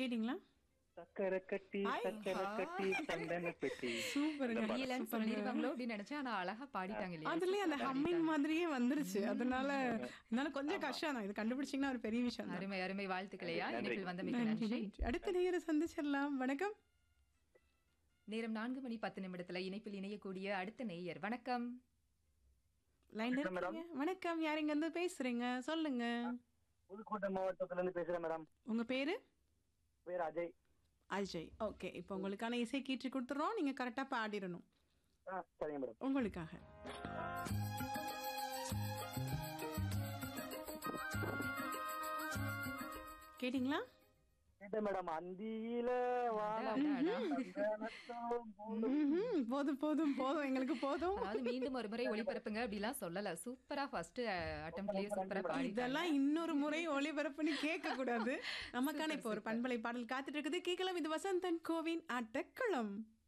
கேட்டிங்களா சக்கரை கட்டி ஐ, சக்கரை கட்டி சந்தன பெட்டி சூப்பருங்க தெரியலன்னு சொல்லிருப்பாங்களோ அப்படின்னு நினைச்சேன் ஆனா அழகா பாடிட்டாங்க இல்லையா அதுலயே அந்த ஹம்மிங் மாதிரியே வந்துருச்சு அதனால அதனால கொஞ்சம் கஷ்டம் தான் இது கண்டுபிடிச்சீங்கன்னா ஒரு பெரிய விஷயம் தான் அருமை அருமை வாழ்த்துக்களையா இணைப்பில் வந்த மிக்க நன்றி நன்றி நன்றி அடுத்த நேர சந்திச்சிடலாம் வணக்கம் நேரம் நான்கு மணி பத்து நிமிடத்துல இணைப்பில் இணையக்கூடிய அடுத்த நேயர் வணக்கம் லைன் இருக்கீங்க வணக்கம் யார் இங்க இருந்து பேசுறீங்க சொல்லுங்க புதுக்கோட்டை மாவட்டத்துல இருந்து பேசுறேன் மேடம் உங்க பேரு பேர் அஜய் அஜய் ஓகே இப்போ உங்களுக்கான இசை கீற்று கொடுத்துறோம் நீங்க கரெக்டா பாடிடணும் ஆ சரிங்க மேடம் உங்களுக்காக கேட்டிங்களா கேட்டேன் மேடம் அந்தியில வானம் அடடா. சந்தனத்தோம் பூ- ம்ஹும். போதும் போதும் போதும் எங்களுக்கு போதும் அதாவது மீண்டும் ஒரு முறை ஒளிபரப்புங்க அப்படிலாம் சொல்லல சூப்பரா ஃபர்ஸ்ட் அட்டம்ப்ட்லயே சூப்பரா பாடி இதெல்லாம் இன்னொரு முறை ஒளிபரப்புன்னு கேட்க கூடாது நமக்கான இப்போ ஒரு பண்பலை பாடல் காத்துட்டு இருக்குது கேட்கலாம் இது வசந்தன் கோவின் ஆட்டக்களம்